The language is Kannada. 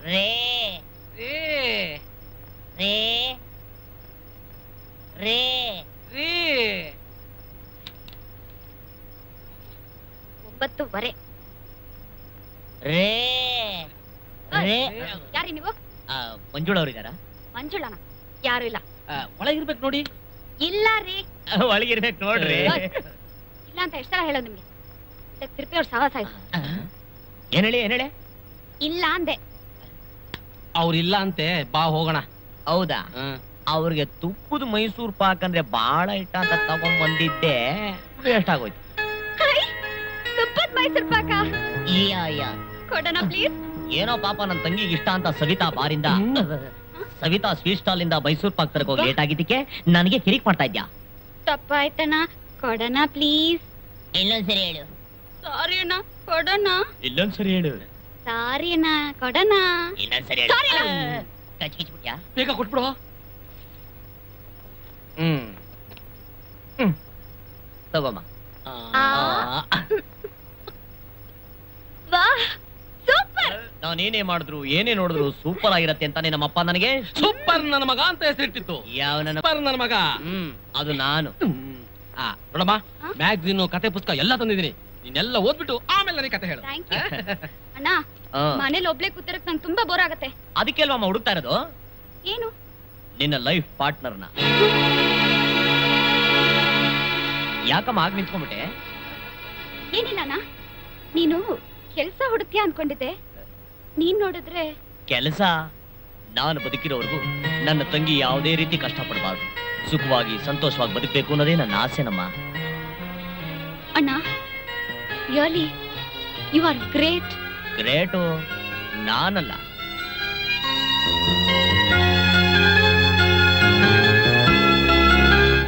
ರೇ ರೇ ರೇ ರೇ ರೇ ಒಂಬತ್ತುವರೆ ರೇ ರೇ ಯಾರಿ ನೀವು ಆ, ಮಂಜುಳವ್ರಿದಾರ ಮಂಜುಳನ ಯಾರು ಇಲ್ಲ ಒಳಗಿರ್ಬೇಕು ನೋಡಿ ಇಲ್ಲ ರೀ ಒಳಗಿರ್ಬೇಕು ನೋಡ್ರಿ ಇಲ್ಲ ಅಂತ ಎಷ್ಟ್ ಸಲ ಹೇಳೋದು ನಿಮ್ಗೆ ಇದಕ್ ತಿರುಪಿ ಅವ್ರ ಸಹವಾಸ ಆಯ್ತು ಏನ್ ಹೇಳಿ ಏನ್ ಹೇಳಿ ಇಲ್ಲ ಅಂದೆ ಅವ್ರಿಲ್ಲ ಅಂತೆ ಬಾ ಹೋಗೋಣ ಹೌದಾ ಹ್ಮ್. ಅವ್ರಿಗೆ ತುಪ್ಪದ ಮೈಸೂರ್ ಪಾಕ್ ಅಂದ್ರೆ ಬಾಳ ಇಷ್ಟ ಅಂತ ತಗೊಂಡ್ ಬಂದಿದ್ದೆ ವೇಸ್ಟ್ ಆಗೋಯ್ತು ಹೈ, ತುಪ್ಪದ್ ಮೈಸೂರ್ ಪಾಕ ಇಯ್ಯ, ಇಯ್ಯ. ಕೊಡೋಣ ಪ್ಲೀಸ್ ಏನೋ ಪಾಪ ನನ್ ತಂಗಿಗೆ ಇಷ್ಟ ಅಂತ ಸವಿತಾ ಬಾರಿಂದ ಸವಿತಾ ಸ್ವೀಟ್ ಸ್ಟಾಲ್ ಇಂದ ಮೈಸೂರ್ ಪಾಕ್ ತರಕ್ ಹೋಗಿ ಲೇಟ್ ಆಗಿದ್ದಕ್ಕೆ ನನಗೆ ಕಿರಿಕ್ ಮಾಡ್ತಾ ಇದ್ಯಾ ತಪ್ಪಾಯ್ತಣ್ಣ ಕೊಡೋಣ ಪ್ಲೀಸ್ ಇನ್ನೊಂದ್ಸರಿ ಹೇಳು ಸಾರಿ ಅಣ್ಣ ಕೊಡೋಣ ಇಲ್ಲೊಂದ್ಸರಿ ಹೇಳು ಸಾರಿ ಅಣ್ಣ ಕೊಡೋಣ ಇನ್ನೊಂದ್ಸರಿ Sorry ಅಣ್ಣ. ಹೇಳು ಕಚ್ಕಿಚ್ಬಿಟ್ಯಾ ಬೇಗ ಕೊಟ್ಬಿಡು ಹ್ಮ್ ತಗೋಮ್ಮ ಆ. ವಾ ಸೂಪರ್ ನಾನೇನೇ ಮಾಡಿದ್ರು ಏನೇ ನೋಡಿದ್ರು ಸೂಪರ್ ಆಗಿರತ್ತೆ ಅಂತಾನೆ ನಮ್ಮಪ್ಪ ನನಗೆ ಸೂಪರ್ ನನ್ನ ಮಗ ಅಂತ ಹೆಸರಿಟ್ಟಿತ್ತು ಯಾವ ನನ್ನ ಸೂಪರ್ ನನ್ನ ಮಗ ಹ್ಮ್ ಅದು ನಾನು ಆ ನೋಡಮ್ಮ ಆ? ಮ್ಯಾಗ್ಝಿನ್ ಕತೆ ಪುಸ್ತಕ ಎಲ್ಲ ತಂದಿದ್ದೀನಿ ನೀನೆಲ್ಲ ಓದ್ಬಿಟ್ಟು ಆಮೇಲೆ ನನಗೆ ಕತೆ ಹೇಳು ಥ್ಯಾಂಕ್ ಯು ಅಣ್ಣ ಆ, ಮನೇಲಿ ಒಬ್ಳೆ ಕೂತಿರಕ್ ನಂಗೆ ತುಂಬಾ ಬೋರ್ ಆಗತ್ತೆ ಅದಕ್ಕೆ ಅಲ್ವಮ್ಮ ಹುಡುಕ್ತಾ ಇರೋದು ಏನು ನಿನ್ನ ಲೈಫ್ ಪಾರ್ಟ್ನರ್ನ ಯಾಕಮ್ಮ ಆಗ್ ನಿಂತ್ಕೊಂಡ್ಬಿಟ್ಟೆ ಏನಿಲ್ಲ ಅಣ್ಣ ನೀನು ಕೆಲ್ಸ ಹುಡುಕ್ತೀಯ ಅನ್ಕೊಂಡಿದ್ದೆ ನೀನ್ ನೋಡಿದ್ರೆ ಕೆಲಸ ನಾನು ಬದುಕಿರೋವರೆಗೂ ನನ್ನ ತಂಗಿ ಯಾವುದೇ ರೀತಿ ಕಷ್ಟಪಡಬಾರ್ದು ಸುಖವಾಗಿ ಸಂತೋಷವಾಗಿ ಬದುಕಬೇಕು ಅನ್ನೋದೇ ನನ್ನ ಆಸೆನಮ್ಮ ಅಣ್ಣ really you are great great ನಾನಲ್ಲ